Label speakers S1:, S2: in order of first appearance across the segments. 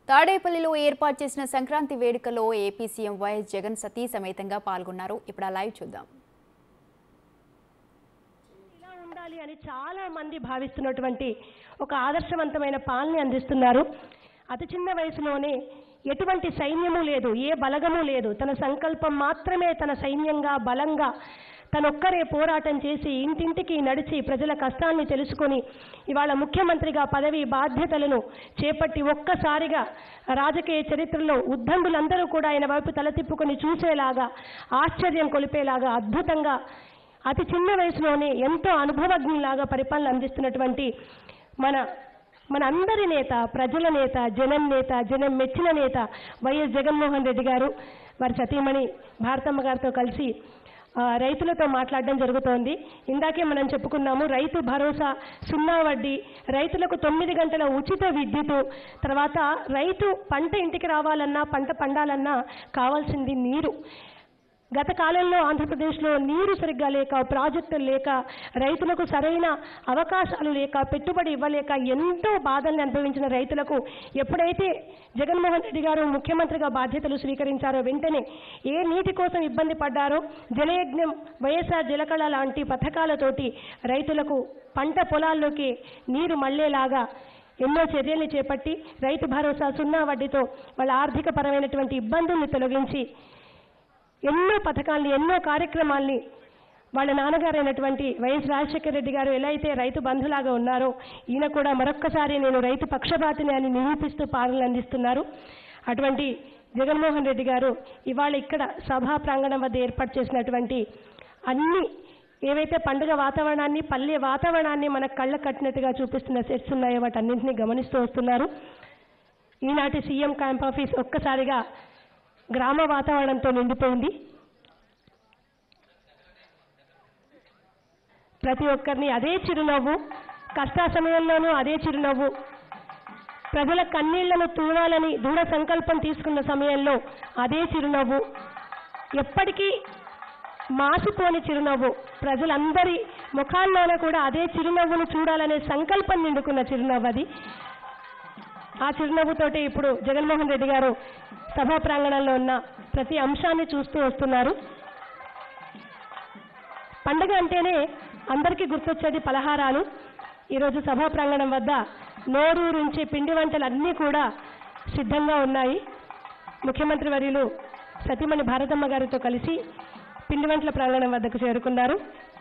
S1: తాడేపల్లిలో ఏర్పాటు చేసిన సంక్రాంతి వేడుకలో ఏపీ సీఎం వైఎస్ జగన్ సతీ సమేతంగా పాల్గొన్నారు ఇప్పుడు ఆ లైవ్ చూద్దాం
S2: ఇలా ఉండాలి అని చాలా మంది భావిస్తున్నటువంటి ఒక ఆదర్శవంతమైన పాలన అందిస్తున్నారు అతి చిన్న వయసులోనే ఎటువంటి సైన్యము లేదు ఏ బలగము లేదు తన సంకల్పం మాత్రమే తన సైన్యంగా బలంగా తనొక్కరే పోరాటం చేసి ఇంటింటికి నడిచి ప్రజల కష్టాన్ని తెలుసుకొని ఇవాళ ముఖ్యమంత్రిగా పదవి బాధ్యతలను చేపట్టి ఒక్కసారిగా రాజకీయ చరిత్రలో ఉద్దండులందరూ కూడా ఆయన వైపు తల తిప్పుకొని చూసేలాగా ఆశ్చర్యం కొలిపేలాగా అద్భుతంగా అతి చిన్న వయసులోనే ఎంతో అనుభవజ్ఞులాగా పరిపాలన అందిస్తున్నటువంటి మన మన అందరి నేత ప్రజల నేత జనం నేత జనం మెచ్చిన నేత వైఎస్ జగన్మోహన్ రెడ్డి గారు వారి సతీమణి భారతమ్మ గారితో కలిసి ఆ, రైతులతో మాట్లాడడం జరుగుతోంది ఇందాకే మనం చెప్పుకున్నాము రైతు భరోసా సున్నా వడ్డీ రైతులకు తొమ్మిది గంటల ఉచిత విద్యుత్ తర్వాత రైతు పంట ఇంటికి రావాలన్నా పంట పండాలన్నా కావాల్సింది నీరు గత కాలంలో ఆంధ్రప్రదేశ్లో నీరు సరిగ్గా లేక ప్రాజెక్టులు లేక రైతులకు సరైన అవకాశాలు లేక పెట్టుబడి ఇవ్వలేక ఎంతో బాధల్ని అనుభవించిన రైతులకు ఎప్పుడైతే జగన్మోహన్ రెడ్డి గారు ముఖ్యమంత్రిగా బాధ్యతలు స్వీకరించారో వెంటనే ఏ నీటి కోసం ఇబ్బంది పడ్డారో జలయజ్ఞం వైఎస్ఆర్ జలకళ లాంటి పథకాలతోటి రైతులకు పంట పొలాల్లోకి నీరు మళ్లేలాగా ఎన్నో చర్యల్ని చేపట్టి రైతు భరోసా సున్నా వడ్డీతో వాళ్ళ ఆర్థిక పరమైనటువంటి ఇబ్బందుల్ని తొలగించి ఎన్నో పథకాల్ని ఎన్నో కార్యక్రమాల్ని వాళ్ళ నాన్నగారైనటువంటి వైఎస్ రాజశేఖర రెడ్డి గారు ఎలా అయితే రైతు బంధులాగా ఉన్నారో ఈయన కూడా మరొక్కసారి నేను రైతు పక్షపాతిని అని నిరూపిస్తూ పాలన అందిస్తున్నారు అటువంటి జగన్మోహన్ రెడ్డి గారు ఇవాళ ఇక్కడ సభా ప్రాంగణం వద్ద ఏర్పాటు చేసినటువంటి అన్ని ఏవైతే పండుగ వాతావరణాన్ని పల్లె వాతావరణాన్ని మన కళ్ళ కట్టినట్టుగా చూపిస్తున్న సెట్స్ ఉన్నాయో వాటన్నింటినీ గమనిస్తూ వస్తున్నారు ఈనాటి సీఎం క్యాంప్ ఆఫీస్ ఒక్కసారిగా గ్రామ వాతావరణంతో నిండిపోయింది ప్రతి ఒక్కరిని అదే చిరునవ్వు కష్ట సమయంలోనూ అదే చిరునవ్వు ప్రజల కన్నీళ్లను తూడాలని దృఢ సంకల్పం తీసుకున్న సమయంలో అదే చిరునవ్వు ఎప్పటికీ మాసిపోని చిరునవ్వు ప్రజలందరి ముఖాల్లోనే కూడా అదే చిరునవ్వును చూడాలనే సంకల్పం నిండుకున్న చిరునవ్వు అది ఆ చిరునవ్వుతోటి ఇప్పుడు జగన్మోహన్ రెడ్డి గారు సభా ప్రాంగణంలో ఉన్న ప్రతి అంశాన్ని చూస్తూ వస్తున్నారు పండగ అంటేనే అందరికీ గుర్తొచ్చేది పలహారాలు ఈరోజు సభా ప్రాంగణం వద్ద నోరూరించి పిండి వంటలు అన్నీ కూడా సిద్ధంగా ఉన్నాయి ముఖ్యమంత్రి వర్యులు సతీమణి భారతమ్మ గారితో కలిసి పిండి వంటల ప్రాంగణం వద్దకు చేరుకున్నారు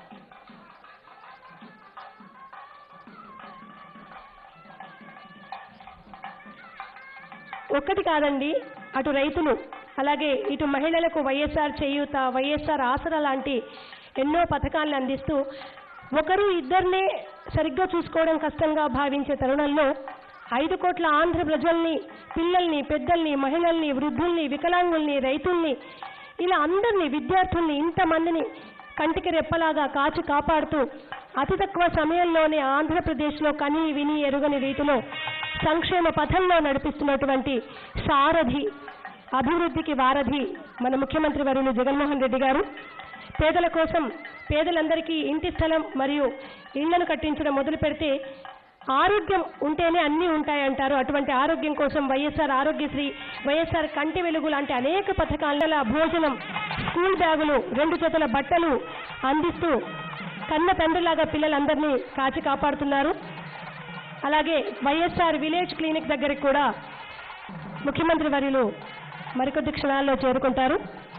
S2: ఒక్కటి కాదండి అటు రైతులు అలాగే ఇటు మహిళలకు వైఎస్ఆర్ చేయూత వైఎస్ఆర్ ఆసరా లాంటి ఎన్నో పథకాలను అందిస్తూ ఒకరు ఇద్దరినే సరిగ్గా చూసుకోవడం కష్టంగా భావించే తరుణంలో ఐదు కోట్ల ఆంధ్ర ప్రజల్ని పిల్లల్ని పెద్దల్ని మహిళల్ని వృద్ధుల్ని వికలాంగుల్ని రైతుల్ని ఇలా అందరినీ విద్యార్థుల్ని ఇంతమందిని కంటికి రెప్పలాగా కాచి కాపాడుతూ అతి తక్కువ సమయంలోనే ఆంధ్రప్రదేశ్లో కని విని ఎరుగని రీతిలో సంక్షేమ పథంలో నడిపిస్తున్నటువంటి సారథి అభివృద్ధికి వారధి మన ముఖ్యమంత్రి వర్యులు జగన్మోహన్ రెడ్డి గారు పేదల కోసం పేదలందరికీ ఇంటి స్థలం మరియు ఇళ్లను కట్టించడం మొదలు పెడితే ఆరోగ్యం ఉంటేనే అన్నీ ఉంటాయంటారు అటువంటి ఆరోగ్యం కోసం వైఎస్ఆర్ ఆరోగ్యశ్రీ వైఎస్ఆర్ కంటి వెలుగు లాంటి అనేక పథకాల భోజనం స్కూల్ బ్యాగులు రెండు జతల బట్టలు అందిస్తూ కన్న తండ్రిలాగా పిల్లలందరినీ కాచి కాపాడుతున్నారు అలాగే వైఎస్ఆర్ విలేజ్ క్లినిక్ దగ్గరికి కూడా ముఖ్యమంత్రి వర్యులు మరికొద్ది క్షణాల్లో చేరుకుంటారు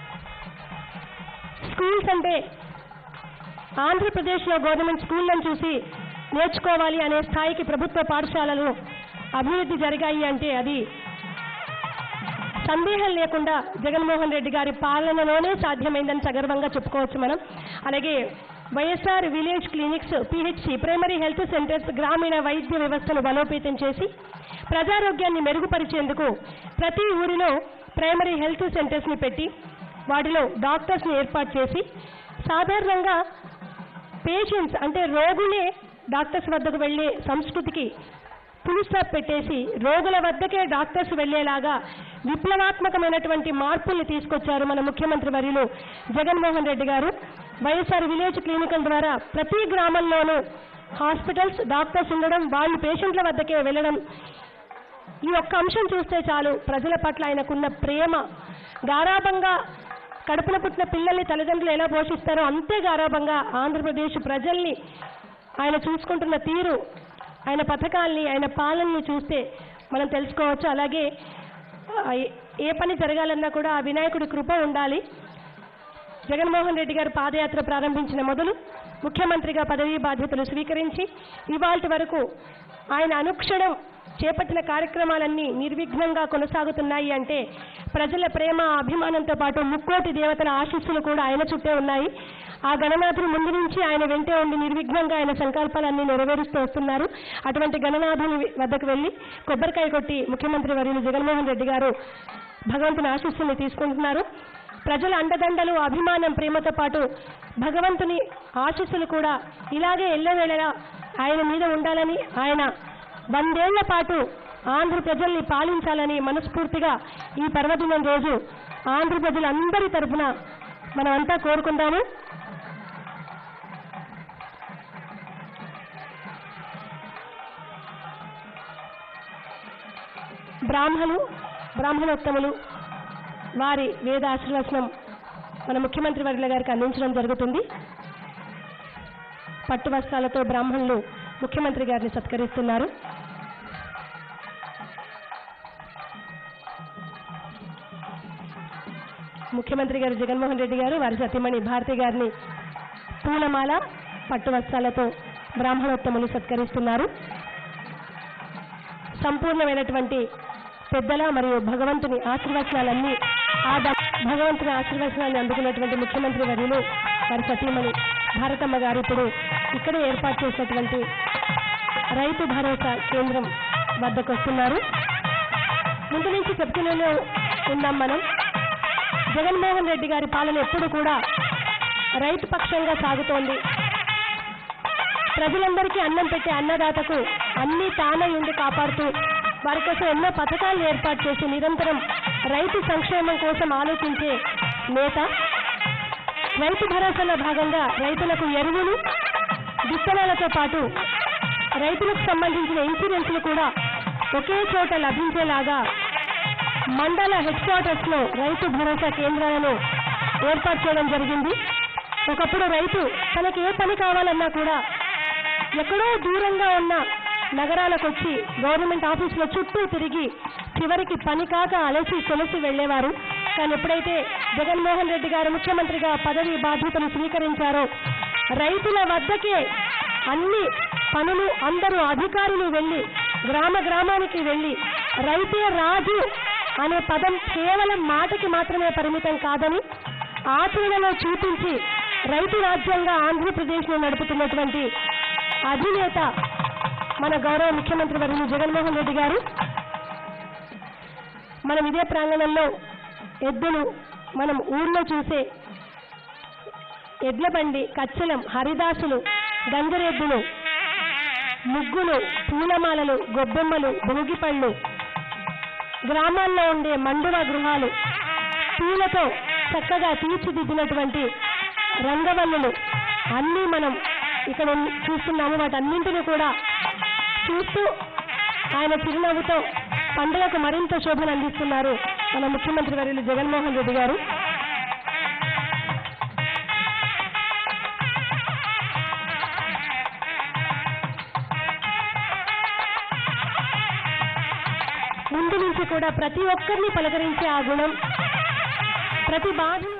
S2: స్కూల్స్ అంటే ఆంధ్రప్రదేశ్లో గవర్నమెంట్ స్కూళ్ళను చూసి నేర్చుకోవాలి అనే స్థాయికి ప్రభుత్వ పాఠశాలలు అభివృద్ధి జరిగాయి అంటే అది సందేహం లేకుండా జగన్మోహన్ రెడ్డి గారి పాలనలోనే సాధ్యమైందని సగర్వంగా చెప్పుకోవచ్చు మనం అలాగే YSR village clinics PHC primary health centres గ్రామీణ వైద్య వ్యవస్థను బలోపేతం చేసి ప్రజారోగ్యాన్ని మెరుగుపరిచేందుకు ప్రతి ఊరిలో ప్రైమరీ హెల్త్ సెంటర్స్ని పెట్టి వాటిలో డాక్టర్స్ని ఏర్పాటు చేసి సాధారణంగా పేషెంట్స్ అంటే రోగులే డాక్టర్స్ వద్దకు వెళ్ళే సంస్కృతికి ఫుల్ స్టాప్ పెట్టేసి రోగుల వద్దకే డాక్టర్స్ వెళ్ళేలాగా విప్లవాత్మకమైనటువంటి మార్పుల్ని తీసుకొచ్చారు మన ముఖ్యమంత్రి వర్యులు జగన్మోహన్ రెడ్డి గారు వైఎస్ఆర్ విలేజ్ క్లినికల్ ద్వారా ప్రతి గ్రామంలోనూ హాస్పిటల్స్ డాక్టర్స్ ఉండడం వాళ్ళు పేషెంట్ల వద్దకే వెళ్ళడం ఈ ఒక్క అంశం చూస్తే చాలు ప్రజల పట్ల ఆయనకున్న ప్రేమ గారాభంగా కడుపున పుట్టిన పిల్లల్ని తల్లిదండ్రులు ఎలా పోషిస్తారో అంతే గారాభంగా ఆంధ్రప్రదేశ్ ప్రజల్ని ఆయన చూసుకుంటున్న తీరు ఆయన పథకాల్ని ఆయన పాలనని చూస్తే మనం తెలుసుకోవచ్చు అలాగే ఆ, ఏ- ఏ పని జరగాలన్నా కూడా ఆ వినాయకుడి కృప ఉండాలి జగన్మోహన్ రెడ్డి గారు పాదయాత్ర ప్రారంభించిన మొదలు ముఖ్యమంత్రిగా పదవీ బాధ్యతలు స్వీకరించి ఇవాళ వరకు ఆయన అనుక్షణం చేపట్టిన కార్యక్రమాలన్నీ నిర్విఘ్నంగా కొనసాగుతున్నాయి అంటే ప్రజల ప్రేమ అభిమానంతో పాటు ముక్కోటి దేవతల ఆశీస్సులు కూడా ఆయన చుట్టే ఉన్నాయి ఆ గణనాథుని ముందు నుంచి ఆయన వెంటే ఉండి నిర్విఘ్నంగా ఆయన సంకల్పాలన్నీ నెరవేరుస్తూ వస్తున్నారు అటువంటి గణనాథుని వద్దకు వెళ్ళి కొబ్బరికాయ కొట్టి ముఖ్యమంత్రి వర్యులు జగన్మోహన్ రెడ్డి గారు భగవంతుని ఆశీస్సుల్ని తీసుకుంటున్నారు ప్రజల అండదండలు అభిమానం ప్రేమతో పాటు భగవంతుని ఆశీస్సులు కూడా ఇలాగే ఎల్లవేళలా ఆయన మీద ఉండాలని ఆయన వందేళ్ల పాటు ఆంధ్ర ప్రజల్ని పాలించాలని మనస్ఫూర్తిగా ఈ పర్వదినం రోజు ఆంధ్ర ప్రజలందరి తరఫున మనమంతా కోరుకుందాము బ్రాహ్మలు బ్రాహ్మణోత్తములు వారి వేద ఆశీర్వచనం మన ముఖ్యమంత్రి వర్యుల గారికి అందించడం జరుగుతుంది పట్టు వస్త్రాలతో బ్రాహ్మణులు ముఖ్యమంత్రి గారిని సత్కరిస్తున్నారు ముఖ్యమంత్రి గారు జగన్మోహన్ రెడ్డి గారు వారి సతీమణి భారతి గారిని పూలమాల పట్టు వస్త్రాలతో బ్రాహ్మణోత్తములు సత్కరిస్తున్నారు సంపూర్ణమైనటువంటి పెద్దల మరియు భగవంతుని ఆశీర్వచనాలన్నీ ఆ ద- భగవంతుని ఆశీర్వచనాన్ని అందుకున్నటువంటి ముఖ్యమంత్రి వర్యులు వారి సతీమణి భారతమ్మ గారు ఇప్పుడు ఇక్కడే ఏర్పాటు చేసినటువంటి రైతు భరోసా కేంద్రం వద్దకు వస్తున్నారు ముందు నుంచి చెప్తూనే ఉన్నాం మనం జగన్మోహన్ రెడ్డి గారి పాలన ఎప్పుడు కూడా రైతు పక్షంగా సాగుతోంది ప్రజలందరికీ అన్నం పెట్టే అన్నదాతకు అన్ని తానై ఉండి కాపాడుతూ వారి కోసం ఎన్నో పథకాలు ఏర్పాటు చేసి నిరంతరం రైతు సంక్షేమం కోసం ఆలోచించే నేత రైతు భరోసాలో భాగంగా రైతులకు ఎరువులు విత్తనాలతో పాటు రైతులకు సంబంధించిన ఇన్సూరెన్స్లు కూడా ఒకే చోట లభించేలాగా మండల హెడ్ క్వార్టర్స్ లో రైతు భరోసా కేంద్రాలను ఏర్పాటు చేయడం జరిగింది ఒకప్పుడు రైతు తనకి ఏ పని కావాలన్నా కూడా ఎక్కడో దూరంగా ఉన్న నగరాలకు వచ్చి గవర్నమెంట్ ఆఫీసుల చుట్టూ తిరిగి చివరికి పని కాక అలసి కొలసి వెళ్ళేవారు కానీ ఎప్పుడైతే జగన్మోహన్ రెడ్డి గారు ముఖ్యమంత్రిగా పదవి బాధ్యతలు స్వీకరించారో రైతుల వద్దకే అన్ని పనులు అందరూ అధికారులు వెళ్ళి గ్రామ గ్రామానికి వెళ్ళి రైతే రాజు అనే పదం కేవలం మాటకి మాత్రమే పరిమితం కాదని ఆచరణలో చూపించి రైతు రాజ్యంగా ఆంధ్రప్రదేశ్ను నడుపుతున్నటువంటి అధినేత మన గౌరవ ముఖ్యమంత్రి వర్యులు జగన్మోహన్ రెడ్డి గారు మనం ఇదే ప్రాంగణంలో ఎద్దులు మనం ఊర్లో చూసే ఎడ్ల బండి కచ్చలం హరిదాసులు గంగరెద్దులు ముగ్గులు పూలమాలలు గొబ్బెమ్మలు భోగిపళ్ళు గ్రామాల్లో ఉండే మండువ గృహాలు పూలతో చక్కగా తీర్చిదిద్దినటువంటి రంగవల్లులు అన్నీ మనం ఇక్కడ ఉన్- చూస్తున్నాము వాటన్నింటినీ కూడా చూస్తూ ఆయన చిరునవ్వుతో పండుగకు మరింత శోభను అందిస్తున్నారు మన ముఖ్యమంత్రి వర్యులు జగన్మోహన్ రెడ్డి గారు ముందు నుంచి కూడా ప్రతి ఒక్కరిని పలకరించే ఆ గుణం ప్రతి బాధ